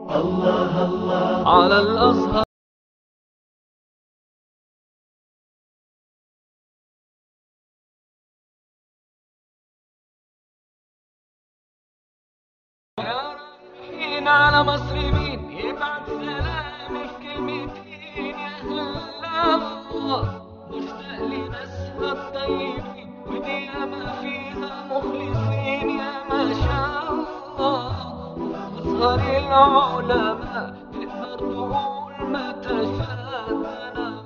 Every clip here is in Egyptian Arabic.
على الأزهر يا رايحين على مصر مين يبعت سلامي في كلمتين يا أهل الله مشتاق لناسها الطيبين ودي ياما فيها مخلصين يا ما شاء الله أزهر العلماء تقدر تقول ما تشاء أنا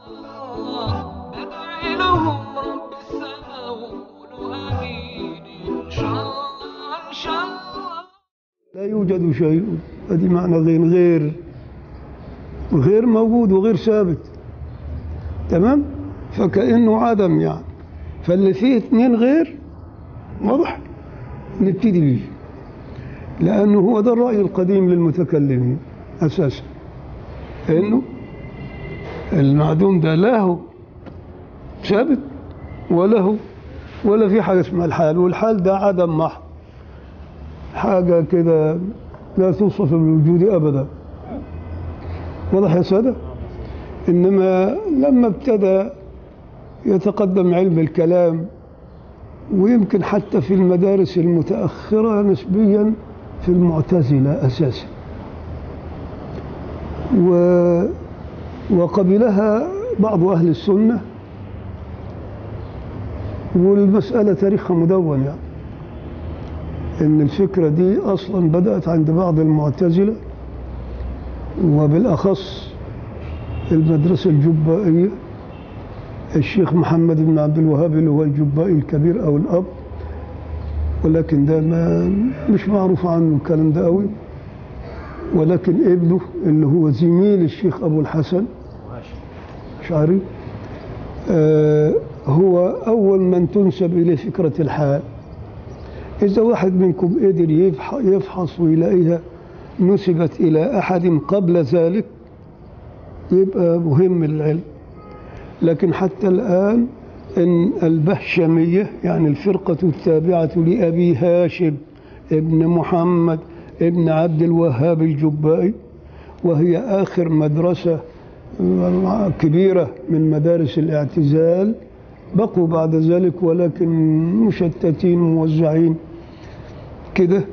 بدعي لهم رب السماء وقولوا آمين إن شاء الله إن شاء الله لا يوجد شيء هذه معنى غير غير غير موجود وغير ثابت تمام فكأنه عدم يعني فاللي فيه اثنين غير واضح نبتدي بيه لأنه هو ده الرأي القديم للمتكلمين أساسا إنه المعدوم ده لا هو ثابت ولا هو ولا في حاجة اسمها الحال والحال ده عدم محض حاجة كده لا توصف بالوجود أبدا واضح يا سادة إنما لما ابتدى يتقدم علم الكلام ويمكن حتى في المدارس المتأخرة نسبيا في المعتزلة أساسا و وقبلها بعض أهل السنة والمسألة تاريخها مدون يعني ان الفكره دي اصلا بدات عند بعض المعتزله وبالاخص المدرسه الجبائيه الشيخ محمد بن عبد الوهاب اللي هو الجبائي الكبير او الاب ولكن ده ما مش معروف عنه الكلام ده قوي ولكن ابنه اللي هو زميل الشيخ ابو الحسن شعري آه هو اول من تنسب اليه فكره الحال إذا واحد منكم قدر يفح- يفحص ويلاقيها نسبت إلى أحد قبل ذلك يبقى مهم العلم لكن حتى الآن إن البهشمية يعني الفرقة التابعة لأبي هاشم ابن محمد ابن عبد الوهاب الجبائي وهي آخر مدرسة كبيرة من مدارس الاعتزال بقوا بعد ذلك ولكن مشتتين موزعين كده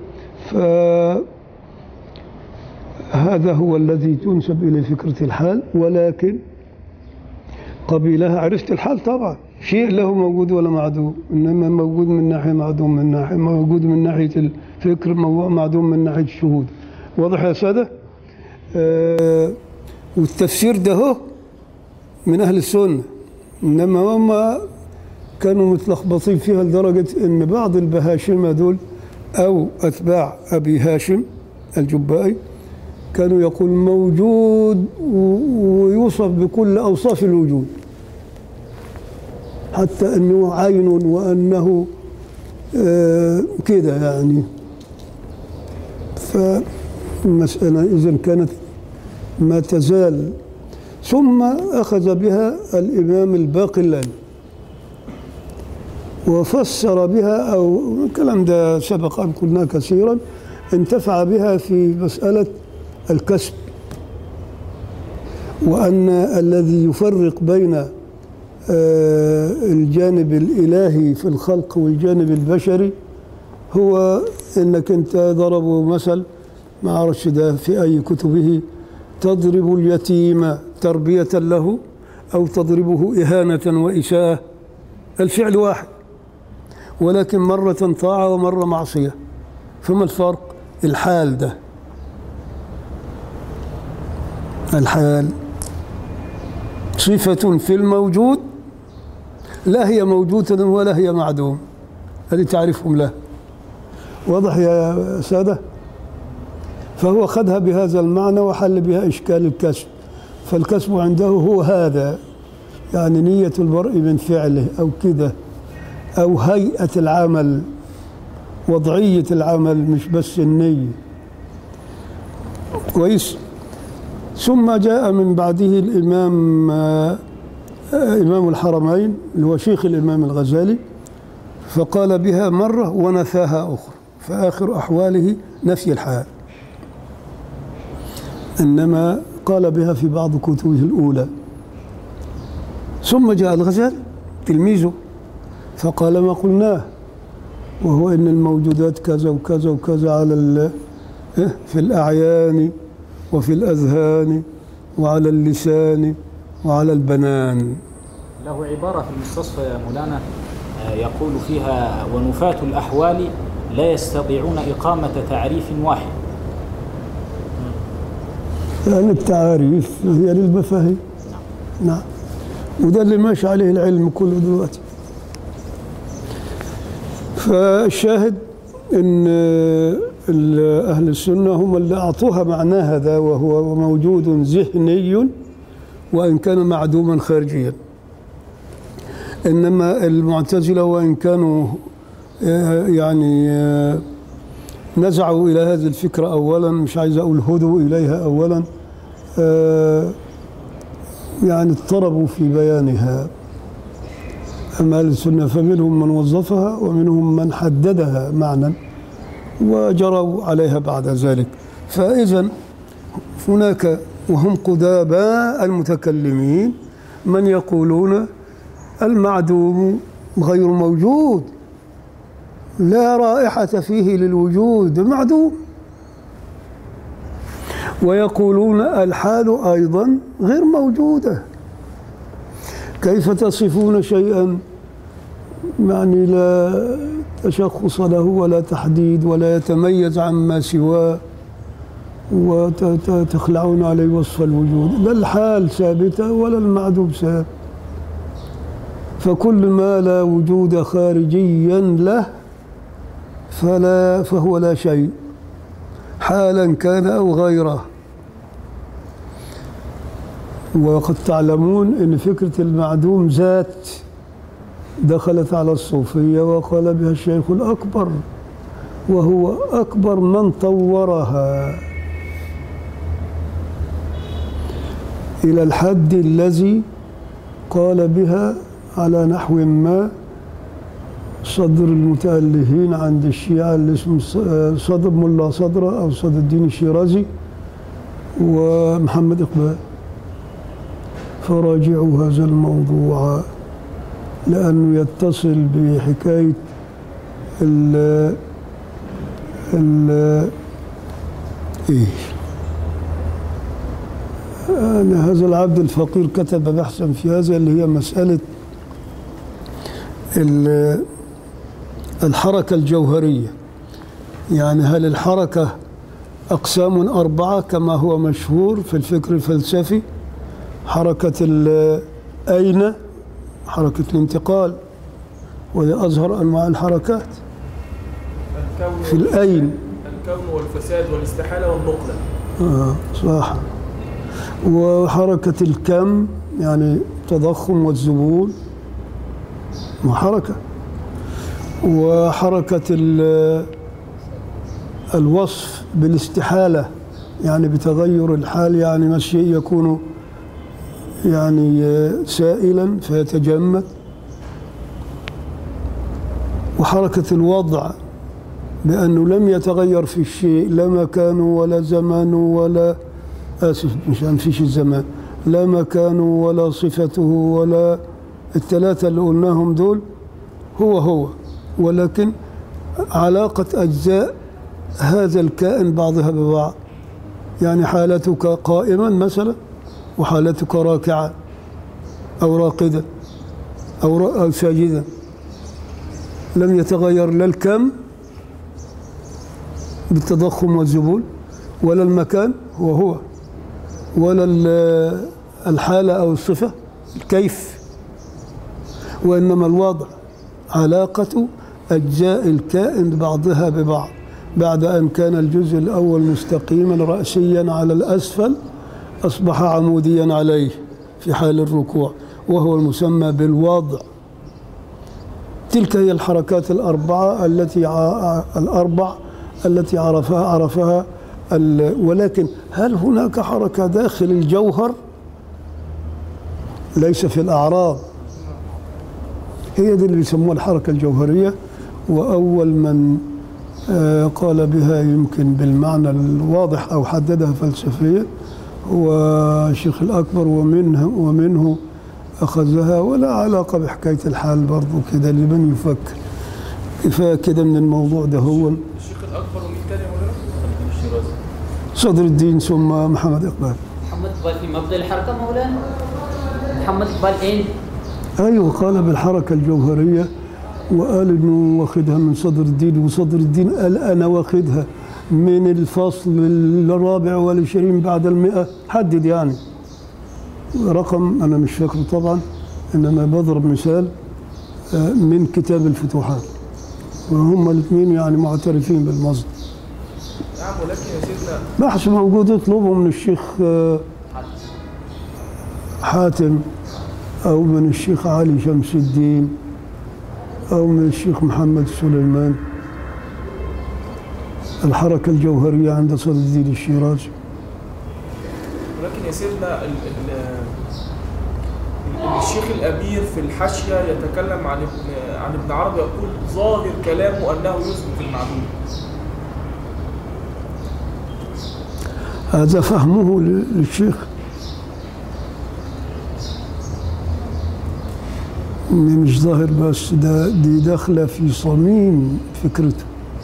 فهذا هو الذي تنسب إليه فكرة الحال ولكن قبيلها عرفت الحال طبعا شيء له موجود ولا معدوم إنما موجود من ناحية معدوم من ناحية موجود من ناحية الفكر مو- معدوم من ناحية الشهود واضح يا سادة آه والتفسير ده هو من أهل السنة إنما هم كانوا متلخبطين فيها لدرجة إن بعض البهاشمة دول أو أتباع أبي هاشم الجبائي كانوا يقول موجود و- ويوصف بكل أوصاف الوجود حتى أنه عين وأنه آه، كده يعني فالمسألة إذا كانت ما تزال ثم أخذ بها الإمام الباقلاني وفسر بها أو الكلام ده سبق أن قلناه كثيرا انتفع بها في مسألة الكسب وأن الذي يفرق بين آه، الجانب الإلهي في الخلق والجانب البشري هو انك انت ضربوا مثل ما اعرفش ده في اي كتبه تضرب اليتيم تربية له او تضربه اهانة واساءة الفعل واحد ولكن مرة طاعة ومرة معصية فما الفرق الحال ده الحال صفة في الموجود لا هي موجودة ولا هي معدوم هذه تعرفهم له واضح يا سادة فهو خذها بهذا المعنى وحل بها إشكال الكسب فالكسب عنده هو هذا يعني نية المرء من فعله أو كده أو هيئة العمل وضعية العمل مش بس النية كويس ثم جاء من بعده الإمام آه، آه، إمام الحرمين اللي هو شيخ الإمام الغزالي فقال بها مرة ونفاها أخرى فآخر أحواله نفي الحال إنما قال بها في بعض كتبه الأولى ثم جاء الغزال تلميذه فقال ما قلناه وهو إن الموجودات كذا وكذا وكذا على ال- إيه؟ في الأعيان وفي الأذهان وعلى اللسان وعلى البنان له عبارة في المستصفى يا مولانا آه، يقول فيها ونفاة الأحوال لا يستطيعون إقامة تعريف واحد يعني التعاريف هي للمفاهيم نعم وده اللي ماشي عليه العلم كله دلوقتي فالشاهد ان ال- اهل السنه هم اللي اعطوها معنى هذا وهو موجود ذهني وان كان معدوما خارجيا انما المعتزله وان كانوا آه، يعني آه، نزعوا إلى هذه الفكرة أولا مش عايز أقول هدوا إليها أولا آه، يعني اضطربوا في بيانها أما أهل السنة فمنهم من وظفها ومنهم من حددها معنى وجروا عليها بعد ذلك فإذا هناك وهم قدامى المتكلمين من يقولون المعدوم غير موجود لا رائحة فيه للوجود معدوم ويقولون الحال أيضا غير موجودة كيف تصفون شيئا يعني لا تشخص له ولا تحديد ولا يتميز عما سواه وتخلعون عليه وصف الوجود لا الحال ثابتة ولا المعدوم ثابت فكل ما لا وجود خارجيا له فلا فهو لا شيء حالا كان أو غيره وقد تعلمون أن فكرة المعدوم ذات دخلت على الصوفية وقال بها الشيخ الأكبر وهو أكبر من طورها إلى الحد الذي قال بها على نحو ما صدر المتألهين عند الشيعة اللي اسمه صدر ملا صدرة أو صدر الدين الشيرازي ومحمد إقبال فراجعوا هذا الموضوع لأنه يتصل بحكاية ال ال إيه أن هذا العبد الفقير كتب بحثا في هذا اللي هي مسألة ال- الحركة الجوهرية يعني هل الحركة أقسام أربعة كما هو مشهور في الفكر الفلسفي حركة ال- أين حركة الانتقال وهي أظهر أنواع الحركات الكون في الأين الكون والفساد والاستحالة والنقلة آه صح وحركة الكم يعني تضخم والذبول وحركة وحركة ال- الوصف بالاستحالة يعني بتغير الحال يعني ما الشيء يكون يعني سائلا فيتجمد وحركة الوضع لأنه لم يتغير في الشيء لا مكانه ولا زمانه ولا آسف مش هنفيش الزمان لا مكانه ولا صفته ولا الثلاثة اللي قلناهم دول هو هو ولكن علاقة أجزاء هذا الكائن بعضها ببعض يعني حالتك قائما مثلا وحالتك راكعا أو راقدا أو, را- أو ساجدا لم يتغير لا الكم بالتضخم والذبول ولا المكان هو هو ولا ال- الحالة أو الصفة الكيف وإنما الوضع علاقة أجزاء الكائن بعضها ببعض بعد أن كان الجزء الأول مستقيما رأسيا على الأسفل أصبح عموديا عليه في حال الركوع وهو المسمى بالوضع تلك هي الحركات الأربعة التي ع- الأربع التي عرفها عرفها ال- ولكن هل هناك حركة داخل الجوهر ليس في الأعراض هي دي اللي بيسموها الحركة الجوهرية وأول من آه، قال بها يمكن بالمعنى الواضح أو حددها فلسفيا هو الشيخ الأكبر ومنه ومنه أخذها ولا علاقة بحكاية الحال برضو كده لمن يفكر كفاية كده من الموضوع ده هو الشيخ الأكبر ومين تاني يا مولانا؟ صدر الدين ثم محمد إقبال محمد إقبال في مبدأ الحركة مولانا محمد إقبال أين؟ أيوة قال بالحركة الجوهرية وقال إنه واخدها من صدر الدين وصدر الدين قال أنا واخدها من الفصل الرابع والعشرين بعد المئة حدد يعني رقم أنا مش فاكره طبعا إنما بضرب مثال آه، من كتاب الفتوحات وهم الاثنين يعني معترفين بالمصدر نعم ولكن يا سيدنا بحث موجود اطلبه من الشيخ آه، حاتم أو من الشيخ علي شمس الدين أو من الشيخ محمد سليمان الحركة الجوهرية عند صدر الدين الشيرازي ولكن يا سيدنا ال ال ال- الشيخ الأبير في الحاشية يتكلم عن ابن عن ابن عربي يقول ظاهر كلامه أنه يثبت المعدوم هذا فهمه ل- للشيخ مش ظاهر بس ده دي داخله في صميم فكرته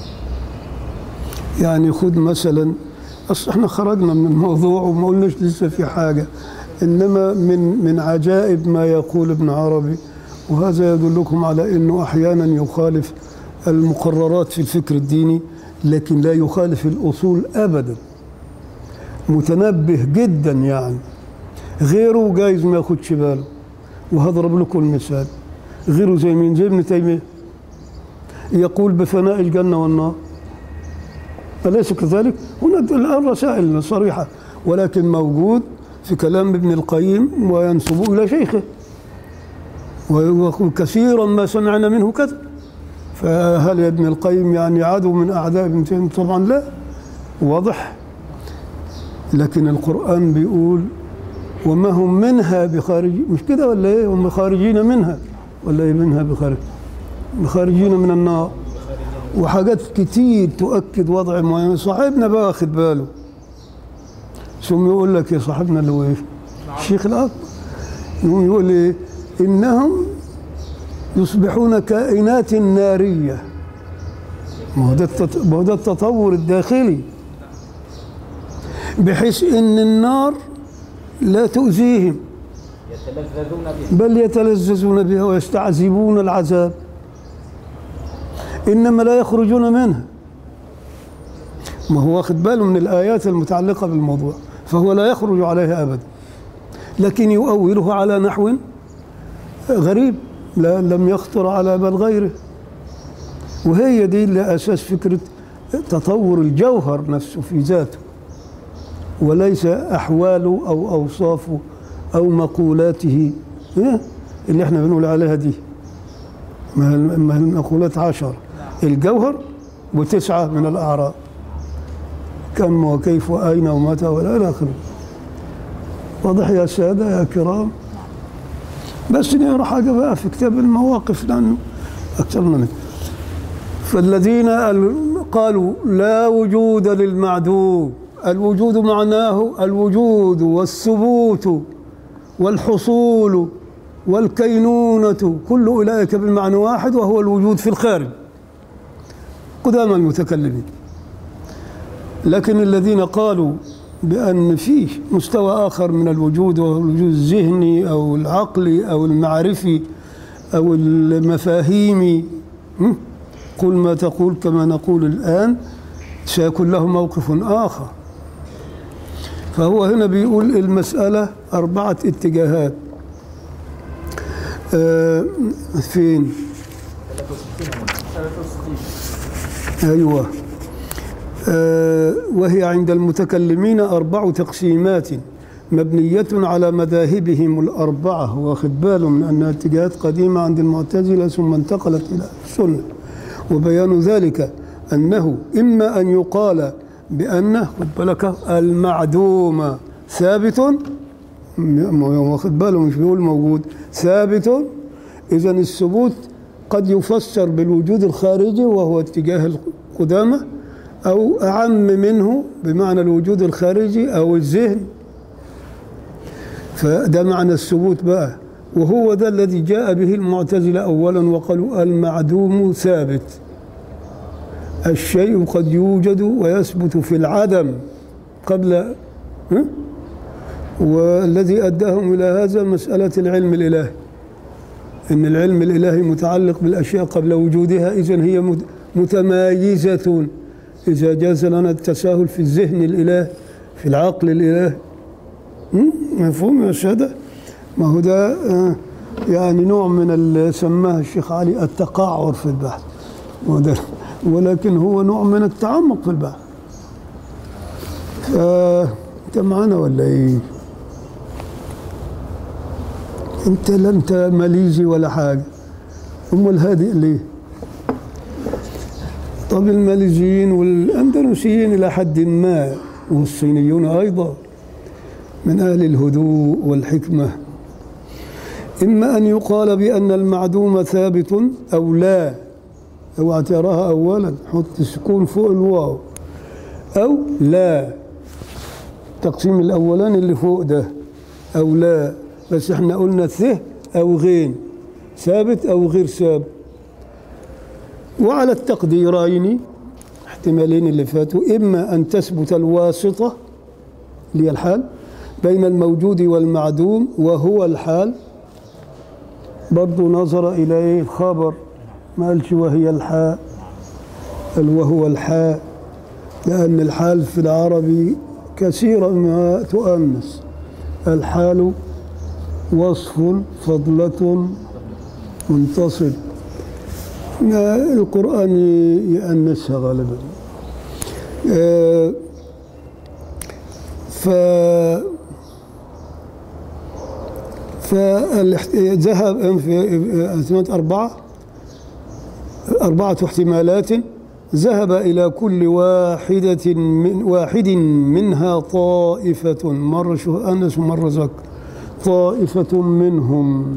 يعني خد مثلا اصل احنا خرجنا من الموضوع وما قلناش لسه في حاجه انما من من عجائب ما يقول ابن عربي وهذا يدلكم على انه احيانا يخالف المقررات في الفكر الديني لكن لا يخالف الاصول ابدا متنبه جدا يعني غيره جايز ما ياخدش باله وهضرب لكم المثال غيره زي مين زي ابن تيميه يقول بفناء الجنه والنار أليس كذلك؟ هنا الآن رسائل صريحة ولكن موجود في كلام ابن القيم وينسب إلى شيخه ويقول كثيرا ما سمعنا منه كذا فهل يا ابن القيم يعني عدو من أعداء ابن تيمية؟ طبعا لا واضح لكن القرآن بيقول وما هم منها بخارج مش كده ولا ايه هم خارجين منها ولا ايه منها بخارج بخارجين من النار وحاجات كتير تؤكد وضع معين صاحبنا بقى واخد باله ثم يقول لك يا صاحبنا اللي هو ايه الشيخ الأكبر يقوم يقول ايه انهم يصبحون كائنات ناريه ما هو ده التط- ما هو ده التطور الداخلي بحيث ان النار لا تؤذيهم يتلذذون به بل يتلذذون بها ويستعذبون العذاب انما لا يخرجون منها ما هو واخد باله من الايات المتعلقه بالموضوع فهو لا يخرج عليها ابدا لكن يؤوله على نحو غريب لا لم يخطر على بال غيره وهي دي اللي اساس فكره تطور الجوهر نفسه في ذاته وليس أحواله أو أوصافه أو مقولاته إيه؟ اللي احنا بنقول عليها دي ما هي ما هي المقولات عشر الجوهر وتسعة من الأعراض كم وكيف وأين ومتى ولا إلى آخره واضح يا سادة يا كرام بس نقرا حاجة بقى في كتاب المواقف لأنه أكثر من فالذين ال- قالوا لا وجود للمعدوم الوجود معناه الوجود والثبوت والحصول والكينونة كل أولئك بالمعنى واحد وهو الوجود في الخارج قدام المتكلمين لكن الذين قالوا بأن فيه مستوى آخر من الوجود وهو الوجود الذهني أو العقلي أو المعرفي أو المفاهيمي م? قل ما تقول كما نقول الآن سيكون له موقف آخر فهو هنا بيقول المسألة أربعة اتجاهات آه فين 63 أيوة آه وهي عند المتكلمين أربع تقسيمات مبنية على مذاهبهم الأربعة واخد باله من أنها اتجاهات قديمة عند المعتزلة ثم انتقلت إلى السنة وبيان ذلك أنه إما أن يقال بأنه خد بالك المعدوم ثابت م- واخد باله مش بيقول موجود ثابت إذا الثبوت قد يفسر بالوجود الخارجي وهو اتجاه قدامى أو أعم منه بمعنى الوجود الخارجي أو الذهن فده معنى الثبوت بقى وهو ده الذي جاء به المعتزلة أولا وقالوا المعدوم ثابت الشيء قد يوجد ويثبت في العدم قبل ها؟ والذي أداهم إلى هذا مسألة العلم الإلهي إن العلم الإلهي متعلق بالأشياء قبل وجودها إذن هي مت- متمايزة إذا جاز لنا التساهل في الذهن الإله في العقل الإلهي م? مفهوم يا سادة ما هو ده آه، يعني نوع من اللي سماه الشيخ علي التقعر في البحث وده ولكن هو نوع من التعمق في البحث آه، انت معانا ولا ايه انت لا انت ماليزي ولا حاجه امال هادئ ليه طب الماليزيين والاندونيسيين الى حد ما والصينيون ايضا من اهل الهدوء والحكمه اما ان يقال بان المعدوم ثابت او لا اوعى تراها اولا حط السكون فوق الواو او لا التقسيم الاولاني اللي فوق ده او لا بس احنا قلنا ث او غين ثابت او غير ثابت وعلى التقديرين احتمالين اللي فاتوا اما ان تثبت الواسطه اللي هي الحال بين الموجود والمعدوم وهو الحال برضو نظر اليه الخبر ما قالش وهي الحاء قال وهو الحاء لأن الحال في العربي كثيرا ما تؤنث الحال وصف فضلة منتصب ما القرآن يأنسها غالبا آه، ف فذهب في سنة أربعة أربعة احتمالات ذهب إلى كل واحدة من واحد منها طائفة مرة شو أنس ومرة ذكر طائفة منهم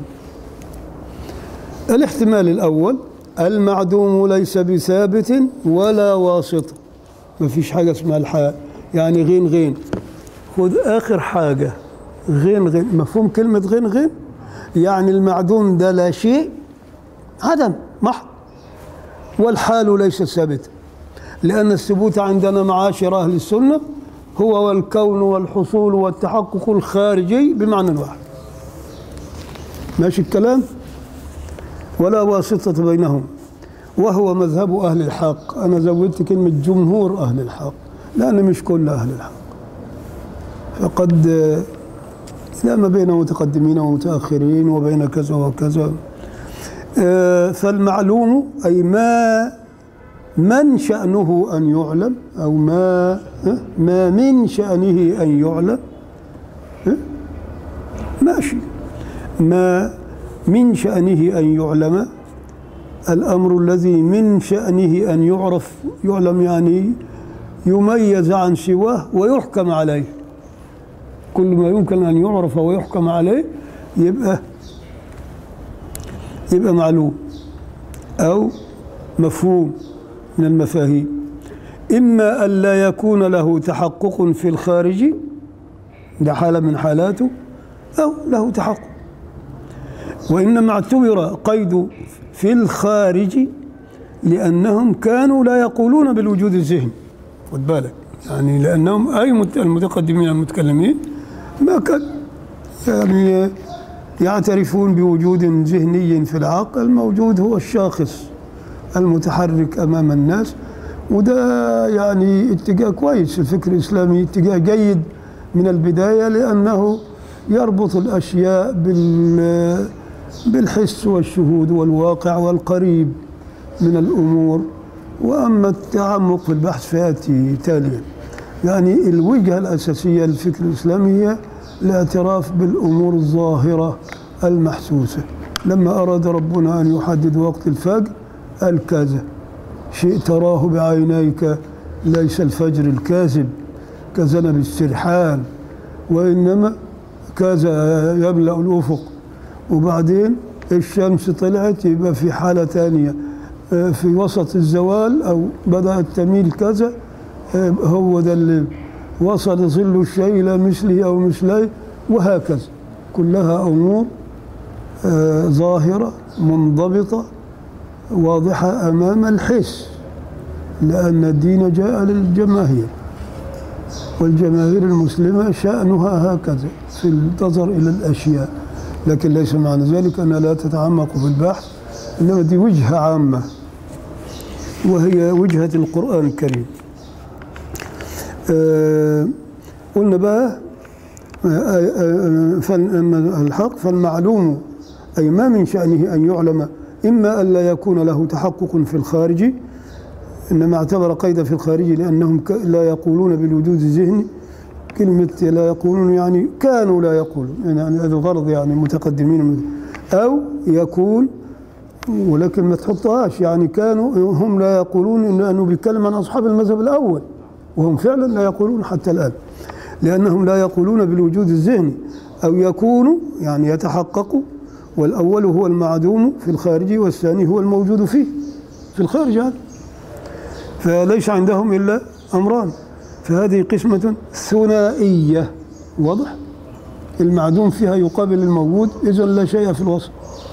الاحتمال الأول المعدوم ليس بثابت ولا واسطة ما فيش حاجة اسمها الحال يعني غين غين خذ آخر حاجة غين غين مفهوم كلمة غين غين يعني المعدوم ده لا شيء عدم محض والحال ليس ثابتا لأن الثبوت عندنا معاشر أهل السنة هو والكون والحصول والتحقق الخارجي بمعنى واحد ماشي الكلام ولا واسطة بينهم وهو مذهب أهل الحق أنا زودت كلمة جمهور أهل الحق لأن مش كل أهل الحق فقد لا ما بين متقدمين ومتأخرين وبين كذا وكذا آه، فالمعلوم أي ما من شأنه أن يعلم أو ما آه، ما من شأنه أن يعلم آه، ماشي ما من شأنه أن يعلم الأمر الذي من شأنه أن يعرف يعلم يعني يميز عن سواه ويحكم عليه كل ما يمكن أن يعرف ويحكم عليه يبقى يبقى معلوم أو مفهوم من المفاهيم إما أن لا يكون له تحقق في الخارج ده حالة من حالاته أو له تحقق وإنما اعتبر قيد في الخارج لأنهم كانوا لا يقولون بالوجود الذهني خد بالك يعني لأنهم أي مت- المتقدمين المتكلمين ما كان يعني يعترفون بوجود ذهني في العقل الموجود هو الشاخص المتحرك أمام الناس وده يعني اتجاه كويس الفكر الإسلامي اتجاه جيد من البداية لأنه يربط الأشياء بال بالحس والشهود والواقع والقريب من الأمور وأما التعمق في البحث فيأتي تاليا يعني الوجهة الأساسية للفكر الإسلامي هي الاعتراف بالأمور الظاهرة المحسوسة لما أراد ربنا أن يحدد وقت الفجر قال كذا شيء تراه بعينيك ليس الفجر الكاذب كذنب السرحان وإنما كذا يملأ الأفق وبعدين الشمس طلعت يبقى في حالة ثانية آه، في وسط الزوال أو بدأت تميل كذا آه، هو ده اللي وصل ظل الشيء إلى مثله أو مثليه وهكذا كلها أمور آه، ظاهرة منضبطة واضحة أمام الحس لأن الدين جاء للجماهير والجماهير المسلمة شأنها هكذا في النظر إلى الأشياء لكن ليس معنى ذلك أنها لا تتعمق في البحث إنما دي وجهة عامة وهي وجهة القرآن الكريم آه، قلنا بقى آه، آه، فالحق فالمعلوم أي ما من شأنه أن يعلم إما أن لا يكون له تحقق في الخارج إنما اعتبر قيد في الخارج لأنهم ك- لا يقولون بالوجود الذهني كلمة لا يقولون يعني كانوا لا يقولون يعني هذا الغرض يعني متقدمين أو يكون ولكن ما تحطهاش يعني كانوا هم لا يقولون إن أنه بيتكلم عن أصحاب المذهب الأول وهم فعلا لا يقولون حتى الآن لأنهم لا يقولون بالوجود الذهني أو يكونوا يعني يتحققوا والأول هو المعدوم في الخارج والثاني هو الموجود فيه في الخارج هذا فليس عندهم إلا أمران فهذه قسمة ثنائية واضح المعدوم فيها يقابل الموجود إذا لا شيء في الوصف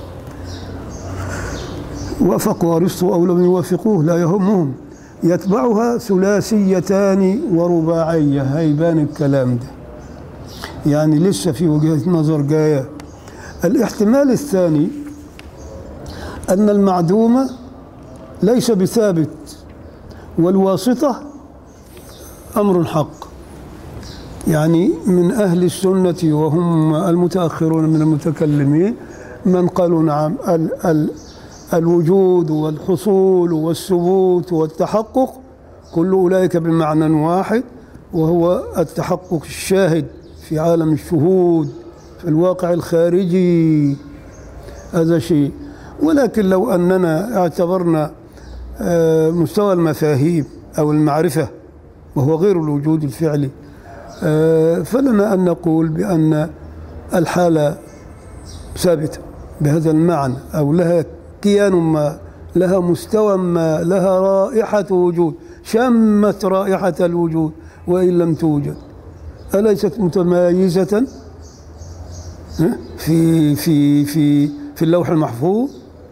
وافقوا أرسطو أو لم يوافقوه لا يهمهم يتبعها ثلاثيتان ورباعية هيبان الكلام ده يعني لسه في وجهة نظر جاية الاحتمال الثاني أن المعدوم ليس بثابت والواسطة أمر حق يعني من أهل السنة وهم المتأخرون من المتكلمين من قالوا نعم ال ال الوجود والحصول والثبوت والتحقق كل أولئك بمعنى واحد وهو التحقق الشاهد في عالم الشهود في الواقع الخارجي هذا شيء ولكن لو أننا اعتبرنا آه، مستوى المفاهيم أو المعرفة وهو غير الوجود الفعلي آه، فلنا أن نقول بأن الحالة ثابتة بهذا المعنى أو لها كيان ما لها مستوى ما لها رائحة وجود شمت رائحة الوجود وإن لم توجد أليست متمايزة ها؟ في في في في اللوح المحفوظ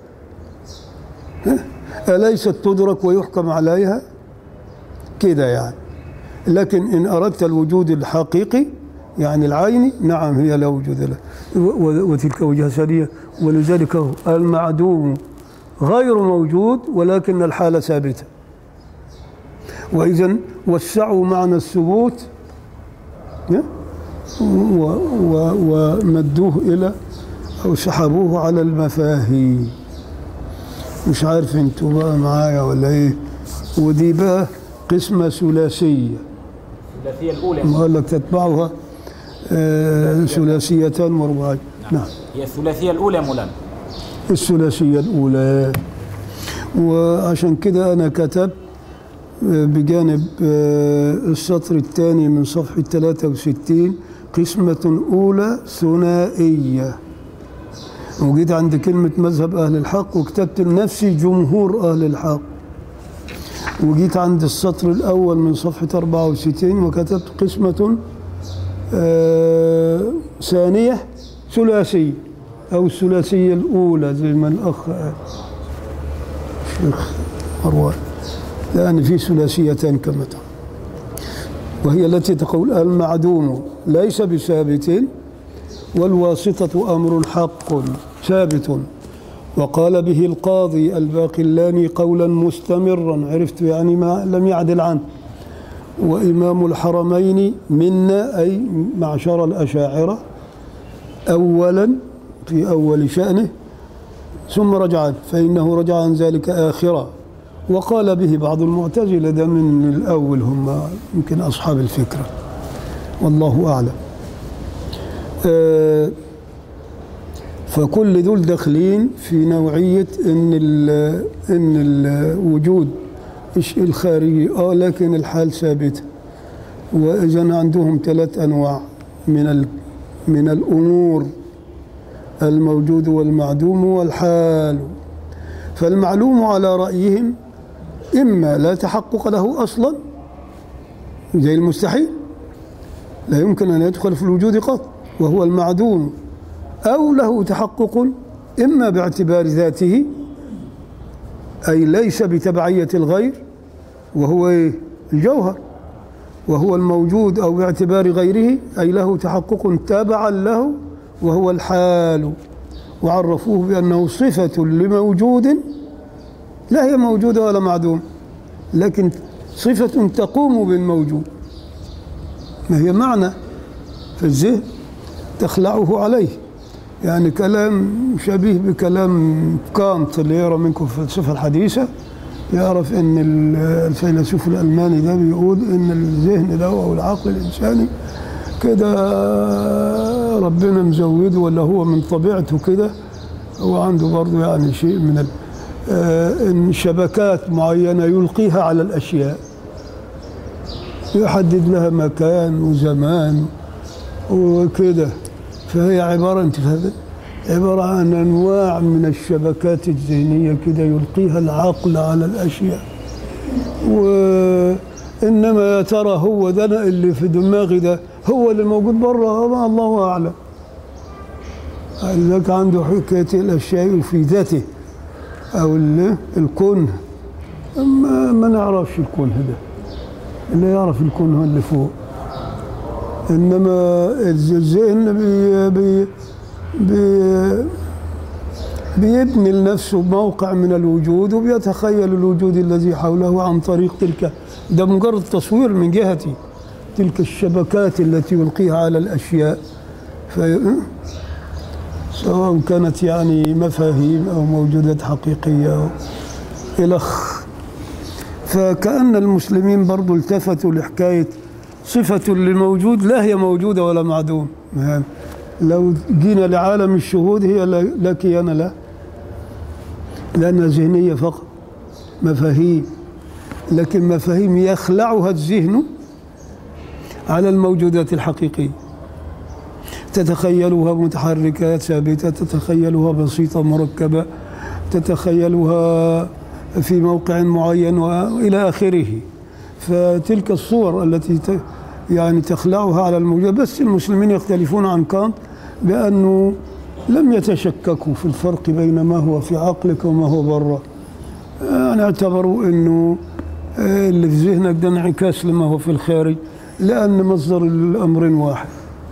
ها؟ أليست تدرك ويحكم عليها كده يعني لكن إن أردت الوجود الحقيقي يعني العيني نعم هي لا وجود له و- و- وتلك وجهة ثانية ولذلك هو المعدوم غير موجود ولكن الحالة ثابتة وإذا وسعوا معنى الثبوت ها؟ و- و- ومدوه إلى أو سحبوه على المفاهيم مش عارف انتوا بقى معايا ولا ايه ودي بقى قسمة ثلاثية الثلاثية الأولى ما قال لك تتبعها آه، ثلاثيتان ورباعية نعم هي الثلاثية الأولى يا مولانا الثلاثية الأولى وعشان كده أنا كتبت آه، بجانب آه، السطر الثاني من صفحة 63 قسمة أولى ثنائية وجيت عند كلمة مذهب أهل الحق وكتبت لنفسي جمهور أهل الحق وجيت عند السطر الأول من صفحة 64 وكتبت قسمة آه، ثانية ثلاثية أو الثلاثية الأولى زي ما الأخ قال الشيخ مروان لأن في ثلاثيتان كما تعلم وهي التي تقول المعدوم ليس بثابت والواسطة أمر حق ثابت وقال به القاضي الباقلاني قولا مستمرا عرفت يعني ما لم يعدل عنه وإمام الحرمين منا أي معشر الأشاعرة أولا في أول شأنه ثم رجع عنه فإنه رجع عن ذلك آخرا وقال به بعض المعتزلة ده من الأول هم يمكن أصحاب الفكرة والله أعلم آه، فكل دول داخلين في نوعية إن ال إن الوجود الش- الخارجي آه لكن الحال ثابتة وإذا عندهم ثلاث أنواع من ال من الأمور الموجود والمعدوم والحال فالمعلوم على رأيهم إما لا تحقق له أصلا زي المستحيل لا يمكن أن يدخل في الوجود قط وهو المعدوم أو له تحقق إما باعتبار ذاته أي ليس بتبعية الغير وهو إيه؟ الجوهر وهو الموجود أو باعتبار غيره أي له تحقق تابعا له وهو الحال وعرفوه بأنه صفة لموجود لا هي موجودة ولا معدوم لكن صفة تقوم بالموجود ما هي معنى في الذهن تخلعه عليه يعني كلام شبيه بكلام كانت اللي يقرا منكم في الفلسفه الحديثه يعرف ان ال- الفيلسوف الالماني ده بيقول ان الذهن ده او العقل الانساني كده ربنا مزوده ولا هو من طبيعته كده هو عنده برضه يعني شيء من ال- آه، ان شبكات معينه يلقيها على الاشياء يحدد لها مكان وزمان وكده فهي عبارة انت فاهم عبارة عن أنواع من الشبكات الذهنية كده يلقيها العقل على الأشياء وإنما يا ترى هو ده أنا اللي في دماغي ده هو اللي موجود بره ما الله أعلم لذلك عنده حكاية الأشياء في ذاته أو ال- الكون ما, ما نعرفش الكون ده اللي يعرف الكون هو اللي فوق انما الذهن بي بي بي بيبني لنفسه موقع من الوجود وبيتخيل الوجود الذي حوله عن طريق تلك ده مجرد تصوير من جهتي تلك الشبكات التي يلقيها على الاشياء في سواء كانت يعني مفاهيم او موجودات حقيقيه أو الخ فكأن المسلمين برضو التفتوا لحكاية صفة للموجود لا هي موجودة ولا معدوم يعني لو جينا لعالم الشهود هي لا لا كيان له لأنها ذهنية فقط مفاهيم لكن مفاهيم يخلعها الذهن على الموجودات الحقيقية تتخيلها متحركة ثابتة تتخيلها بسيطة مركبة تتخيلها في موقع معين وإلى آخره فتلك الصور التي ت- يعني تخلعها على الموجود بس المسلمين يختلفون عن كانت بأنه لم يتشككوا في الفرق بين ما هو في عقلك وما هو برا يعني اعتبروا أنه آه، اللي في ذهنك ده انعكاس لما هو في الخارج لأن مصدر الأمر واحد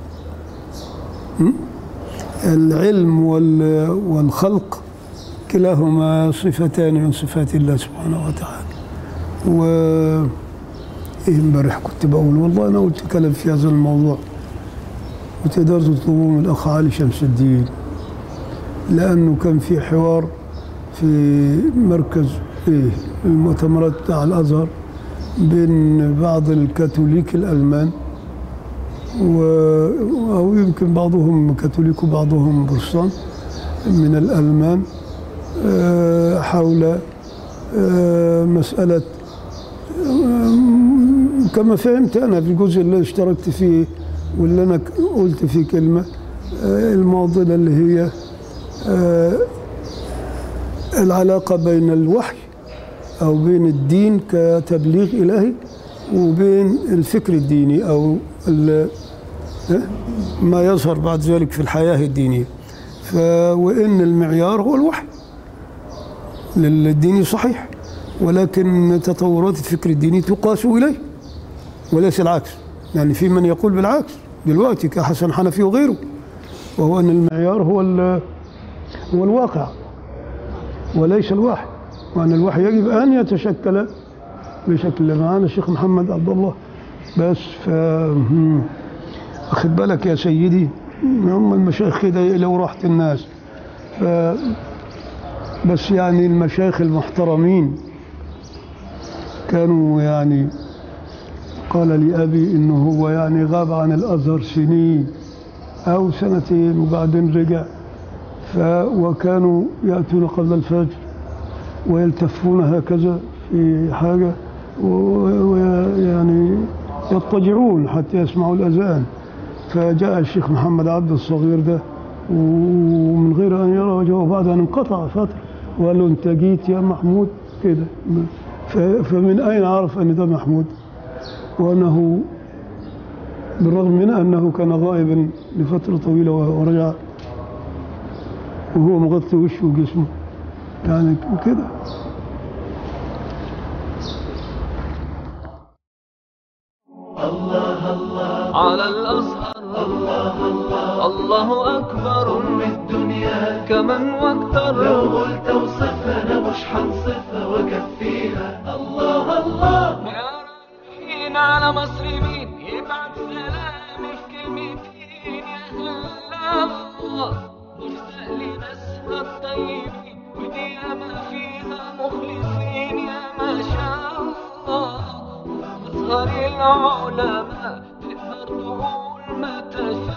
م? العلم وال- والخلق كلاهما صفتان من صفات الله سبحانه وتعالى و إيه امبارح كنت بقول والله انا قلت كلام في هذا الموضوع وتقدروا تطلبوه من الاخ علي شمس الدين لانه كان في حوار في مركز ايه المؤتمرات بتاع الازهر بين بعض الكاثوليك الالمان و او يمكن بعضهم كاثوليك وبعضهم بروتستانت من الالمان آه، حول آه، مسألة آم، كما فهمت أنا في الجزء اللي اشتركت فيه واللي أنا ك- قلت فيه كلمة آه، المعضلة اللي هي آه، العلاقة بين الوحي أو بين الدين كتبليغ إلهي وبين الفكر الديني أو ال- آه، ما يظهر بعد ذلك في الحياة الدينية ف وإن المعيار هو الوحي للدين صحيح ولكن تطورات الفكر الديني تقاس إليه وليس العكس يعني في من يقول بالعكس دلوقتي كحسن حنفي وغيره وهو أن المعيار هو ال- هو الواقع وليس الوحي وأن الوحي يجب أن يتشكل بشكل معانا الشيخ محمد عبد الله بس ف هم. واخد بالك يا سيدي هم المشايخ كده لو راحت الناس ف بس يعني المشايخ المحترمين كانوا يعني قال لي أبي إنه هو يعني غاب عن الأزهر سنين أو سنتين وبعدين رجع ف وكانوا يأتون قبل الفجر ويلتفون هكذا في حاجة ويعني يضطجعون حتى يسمعوا الأذان فجاء الشيخ محمد عبد الصغير ده ومن غير أن يرى وجهه بعد أن انقطع فترة وقال له انت جيت يا محمود كده ف- فمن اين عرف ان ده محمود وانه بالرغم من انه كان غائبا لفتره طويله ورجع وهو مغطي وشه وجسمه يعني كده على الأزهر الله الله الله أكبر من الدنيا كمن واكتر لو قلت اوصفها أنا مش هنصفها وأكفيها الله الله يا رايحين على مصر مين يبعت سلامي في كلمتين يا هلا الله مشتاق لناسها الطيبين ودي ياما فيها مخلصين يا ما شاء الله أزهر العلماء تقدر تقول ما تشاء